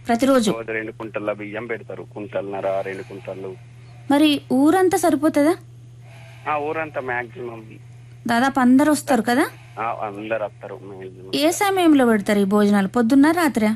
ప్రతిరోజు రోజు రెండు కుంటల బియ్యం పెడతారు కుంటలన్నర రెండు కుంటలు మరి ఊరంతా సరిపోతుందా ఆ ఊరంతా మాక్సిమం దాదాపు అందరు వస్తారు కదా అందరు వస్తారు maximum. ఏ సమయంలో పెడతారు ఈ భోజనాలు పొద్దున్న రాత్రి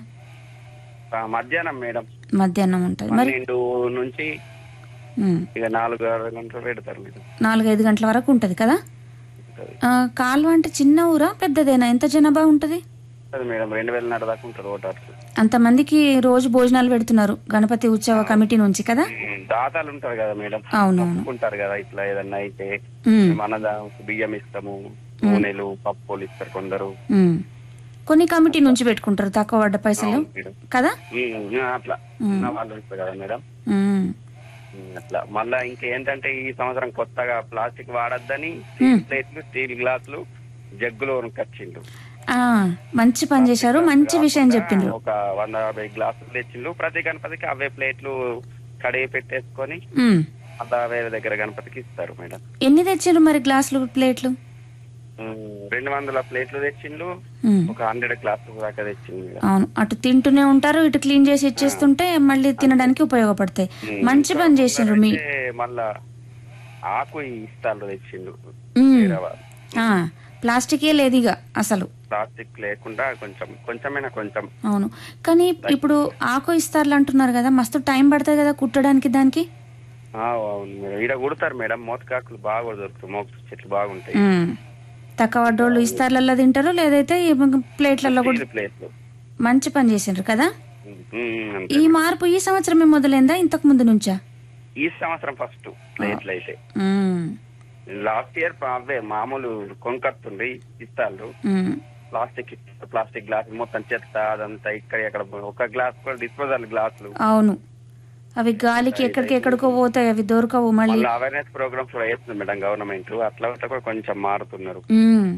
ఆ, మధ్యాహ్నం మేడం మధ్యాహ్నం ఉంటుంది మరి పన్నెండు నుంచి ఉమ్, ఇక నాలుగు ఆరు గంటలు పెడతారు మేడం నాలుగైదు గంటల వరకు ఉంటుంది కదా ఆ, కాలువ అంటే చిన్న ఊరా పెద్దదేనా ఎంత జనాభా ఉంటుంది అది మేడం రెండు వేల నర దాకా ఉంటారు ఓటర్స్ అంతమందికి రోజు భోజనాలు పెడుతున్నారు గణపతి ఉత్సవ కమిటీ నుంచి కదా దాతాలు ఉంటారు కదా మేడం అవునవును ఒప్పుకుంటారు కదా ఇట్లా ఏదన్నా అయితే ఉమ్, మన బియ్యం ఇస్తాము నూనెలు పప్పులు ఇస్తారు కొందరు ఉమ్. కొన్ని కమిటీ నుంచి పెట్టుకుంటారు తక్కువ పడ్డ పైసలు మేడం కదా ఉమ్, అట్లా ఉన్న వాళ్ళు ఉంటారు కదా మేడం ఉమ్, ఉమ్, అట్లా మళ్ళా ఇంకేంటంటే ఈ సంవత్సరం కొత్తగా ప్లాస్టిక్ వాడొద్దని స్టీల్ ప్లేట్లు స్టీల్ గ్లాసులు జగ్గులు కొనుక్కొచ్చిండు ఆ, మంచి పని చేశారు మంచి విషయం చెప్పిండ్రు ఒక వంద యాభై గ్లాసులు తెచ్చిండు ప్రతి గణపతికి అవే ప్లేట్లు కడిగి పెట్టేసుకొని ఉమ్. అలా వేరే దగ్గర గణపతికి ఇస్తారు మేడం ఎన్ని తెచ్చారు మరి గ్లాసులు ప్లేట్లు ఉమ్, రెండు వందల ప్లేట్లు తెచ్చిండు ఉమ్, ఒక హండ్రెడ్ గ్లాసులు దాకా తెచ్చిండు మేడం అవును అటు తింటూనే ఉంటారు ఇటు క్లీన్ చేసి ఇచ్చేస్తుంటే మళ్ళీ తినడానికి ఉపయోగపడతాయి మంచి పని చేసిండ్రు మీ అయితే మళ్ళా ఆకు ఇస్తాలు తెచ్చిండు ఉమ్, వేరే వాళ్ళు. ఆ, ప్లాస్టికే లేదు ఇక అసలు ప్లాస్టిక్ లేకుండా కొంచెం కొంచెమైనా కొంచెం అవును కానీ ఇప్పుడు ఆకు ఇస్తారులు అంటున్నారు కదా మస్తు టైం పడుతుంది కదా కుట్టడానికి దానికి ఆ, అవును మేడం ఈడ కుడతారు మేడం మోతకాకులు బాగా దొరుకుతాయి మోత చెట్లు బాగుంటాయి ఉమ్. తక్కువ పడ్డోళ్ళు ఇస్తార్లలో తింటారు లేదైతే ఈ ప్లేట్లలో కూడా స్టీల్ ప్లేట్లు మంచి పని చేసిండ్రు కదా ఉమ్, ఉమ్, అంతే. ఈ మార్పు ఈ సంవత్సరమే మొదలైందా ఇంతకు ముందు నుంచా ఈ సంవత్సరం ఫస్ట్ ప్లేట్లు అయితే ఉమ్, లాస్ట్ ఇయర్ అవే మామూలు కొనుకత్తుండ్రి ఇస్తాళ్ళు ఉమ్, ప్లాస్టిక్ ఇస్తారు, ప్లాస్టిక్ గ్లాస్ మొత్తం చెత్త అదంతా ఇక్కడ ఇక్కడ ఒక గ్లాస్ కూడా డిస్పోజల్ గ్లాసులు అవును అవి గాలికి ఎక్కడికి ఎక్కడికో పోతాయి అవి దొరకవు మళ్ళీ మళ్ళీ అవేర్నెస్ ప్రోగ్రామ్స్ కూడా వేస్తుంది మేడం గవర్నమెంట్ అట్లా అట్లా కూడా కొంచెం మారుతున్నారు ఉమ్.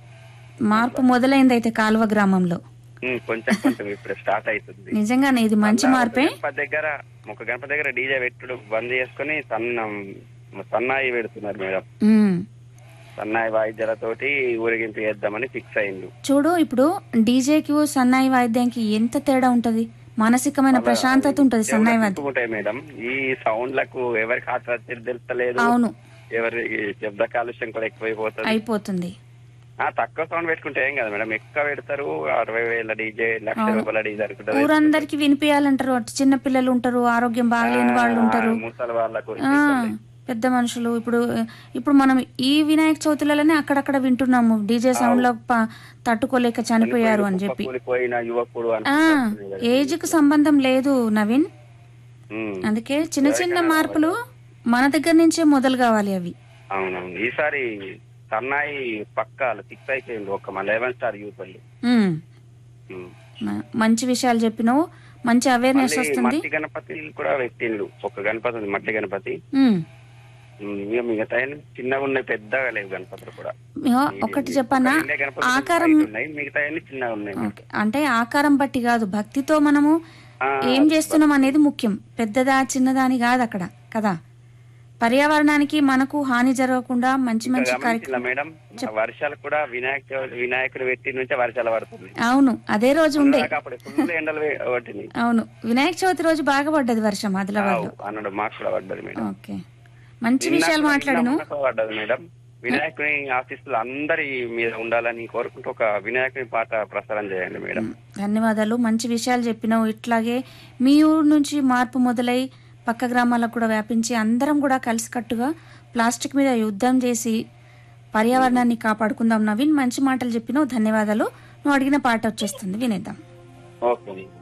మార్పు మొదలైంది అయితే కాలువ గ్రామంలో ఉమ్, కొంచెం కొంచెం ఇప్పుడు స్టార్ట్ అవుతుంది నిజంగానే ఇది మంచి మార్పే గణపతి దగ్గర ఒక గణపతి దగ్గర డీజే పెట్టుడు బంద్ చేసుకుని సన్న సన్నాయి పెడుతున్నారు మేడం ఉమ్. సన్నాయి వాయిద్యాలతోటి ఊరేగింపు చేద్దామని ఫిక్స్ అయిండు చూడు ఇప్పుడు డీజేకి సన్నాయి వాయిద్యానికి ఎంత తేడా ఉంటది మానసికమైన ప్రశాంతత ఉంటది సన్నాయి వాద్యం ఉంటాయి మేడం ఈ సౌండ్లకు ఎవరికి హార్ట్ వచ్చేది తెలుస్తలేదు అవును ఎవరి శబ్ద కాలుష్యం కూడా ఎక్కువైపోతుంది అయిపోతుంది ఆ తక్కువ సౌండ్ పెట్టుకుంటే ఏం కదా మేడం ఎక్కువ పెడతారు అరవై వేల డీజే లక్ష రూపాయల డీజే అనుకుంటారు ఊరందరికి వినిపించాలంటారు అటు చిన్న పిల్లలు ఉంటారు ఆరోగ్యం బాగలేని వాళ్ళు ఉంటారు ముసలి వాళ్ళకు ఆ, పెద్ద మనుషులు ఇప్పుడు ఇప్పుడు మనం ఈ వినాయక చవితులలోనే అక్కడక్కడ వింటున్నాము డీజే సౌండ్ లో ప- తట్టుకోలేక చనిపోయారు అని చెప్పి కూలిపోయిన యువకుడు అని ఆ ఏజ్ కు సంబంధం లేదు నవీన్ ఉమ్. అందుకే చిన్న చిన్న మార్పులు మన దగ్గర నుంచే మొదలు కావాలి అవి అవునవును ఈసారి సన్నాయి పక్క ఫిక్స్ అయిపోయింది ఒక మన లెవెన్ స్టార్ యూత్ వాళ్ళు ఉమ్. ఉమ్. మ- మంచి విషయాలు చెప్పినావు మంచి అవేర్నెస్ మళ్ళీ వస్తుంది మట్టి గణపతి కూడా పెట్టిండు ఒక గణపతి ఉంది మట్టి గణపతి ఉమ్. ఉమ్, ఇక మిగతా చిన్నగా ఉన్నాయి పెద్దగా లేవు గణపతులు కూడా ఇగో ఒకటి చెప్పనా ఉండే గణపతులు ఆకారం height ఉన్నాయి మిగతా చిన్నగా ఉన్నాయి ఓకే. అంటే ఆకారం బట్టి కాదు భక్తితో మనము ఆ, ఏం చేస్తున్నాం అనేది ముఖ్యం పెద్దదా చిన్నదా అని కాదు అక్కడ కదా పర్యావరణానికి మనకు హాని జరగకుండా మంచి మంచి కార్యక్రమం గమనించిందా మేడం వర్షాలు కూడా వినాయక చవితి వినాయకుడు పెట్టి నుంచే వర్షాలు పడుతుంది అవును అదే రోజు ఉండే అప్పుడు ఫుల్ ఎండలు వే- కొట్టినాయి అవును వినాయక చవితి రోజు బాగా పడ్డది వర్షం ఆదిలాబాద్ లో అన్నాడు మాకు కూడా పడ్డది మేడం ఓకే మంచి విషయాలు నిన్న- మాట్లాడను నిన్న మాకు పడ్డది మేడం వినాయకుని ఆశీస్సులు అందరి మీద ఉండాలని కోరుకుంటూ ఒక వినాయకుని పాట ప్రసారం చేయండి మేడం ధన్యవాదాలు మంచి విషయాలు చెప్పినావు ఇట్లాగే మీ ఊరు నుంచి మార్పు మొదలై పక్క గ్రామాలకు కూడా వ్యాపించి అందరం కూడా కలిసికట్టుగా ప్లాస్టిక్ మీద యుద్ధం చేసి పర్యావరణాన్ని కాపాడుకుందాం నవీన్ మంచి మాటలు చెప్పినావు ధన్యవాదాలు నువ్వు అడిగిన పాట వచ్చేస్తుంది వినేద్దాం ఓకే